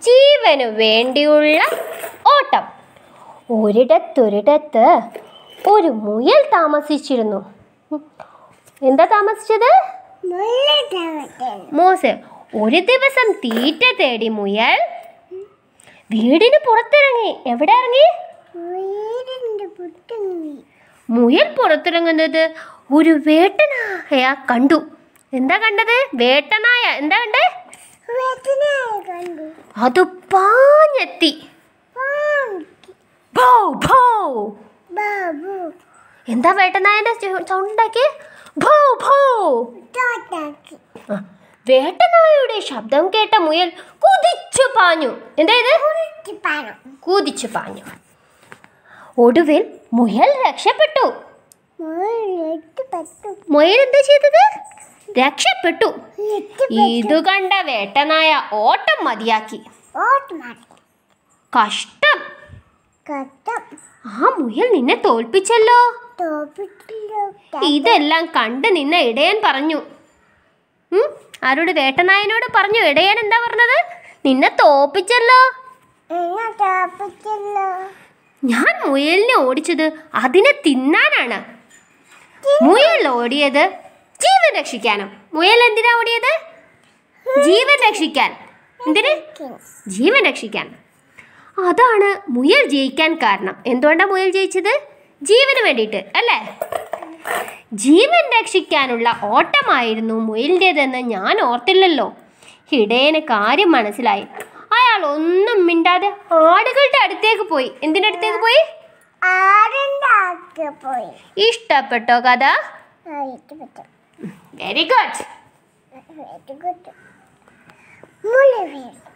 ജീവനു വേണ്ടിയുള്ള ഓട്ടം ഒരിടത്തൊരിടത്ത് ഒരു മുയൽ താമസിച്ചിരുന്നു ഉം. എന്താ താമസിച്ചത് മോശ ഒരു ദിവസം തീറ്റ തേടി മുയൽ വീടിന് പുറത്തിറങ്ങി എവിടെ ഇറങ്ങി മുയൽ പുറത്തിറങ്ങുന്നത് ഒരു വേട്ടനായ കണ്ടു എന്താ കണ്ടത് വേട്ടനായ എന്താ കണ്ടേ അത് പാഞ്ഞെത്തി ഭൗ, ഭൗ. എന്താ വേട്ടനായന്റെ സൗണ്ട് ഉണ്ടാക്കി ഭൗ, ഭൗ. ആ, വേട്ടനായയുടെ ശബ്ദം കേട്ട മുയൽ കുതിച്ചു പാഞ്ഞു എന്താ ഇത് കുതിച്ചു പാഞ്ഞു ഒടുവിൽ മുയൽ രക്ഷപ്പെട്ടു മുയൽ എന്താ ചെയ്തത് രക്ഷപ്പെട്ടു ഇത് കണ്ട വേട്ടനായ ഓട്ടം മതിയാക്കി കഷ്ടം ആ മുയൽ നിന്നെ തോൽപ്പിച്ചല്ലോ ഇതെല്ലാം കണ്ട് നിന്ന ഇടയൻ പറഞ്ഞു ഉം, ആരോട് വേട്ടനായനോട് പറഞ്ഞു ഇടയൻ എന്താ പറഞ്ഞത് നിന്നെ തോപ്പിച്ചല്ലോ ഞാൻ മുയലിനെ ഓടിച്ചത് അതിനെ തിന്നാനാണ് മുയൽ ഓടിയത് ജീവൻ രക്ഷിക്കാനും മുയൽ എന്തിനാ ഓടിയത് ജീവൻ രക്ഷിക്കാൻ എന്തിന് ജീവൻ രക്ഷിക്കാൻ അതാണ് മുയൽ ജയിക്കാൻ കാരണം എന്തുകൊണ്ടാണ് മുയൽ ജയിച്ചത് ജീവന് വേണ്ടിയിട്ട് അല്ലേ ജീവൻ രക്ഷിക്കാനുള്ള ഓട്ടമായിരുന്നു മുയലിൻ്റെതെന്ന് ഞാൻ ഓർത്തില്ലല്ലോ ഇടയന് കാര്യം മനസ്സിലായി അയാൾ ഒന്നും മിണ്ടാതെ ആടുകളുടെ അടുത്തേക്ക് പോയി എന്തിനടുത്തേക്ക് പോയി പോയി ഇഷ്ടപ്പെട്ടോ കഥ വെരി ഗുഡ് വെരി ഗുഡ് മുള വീഴും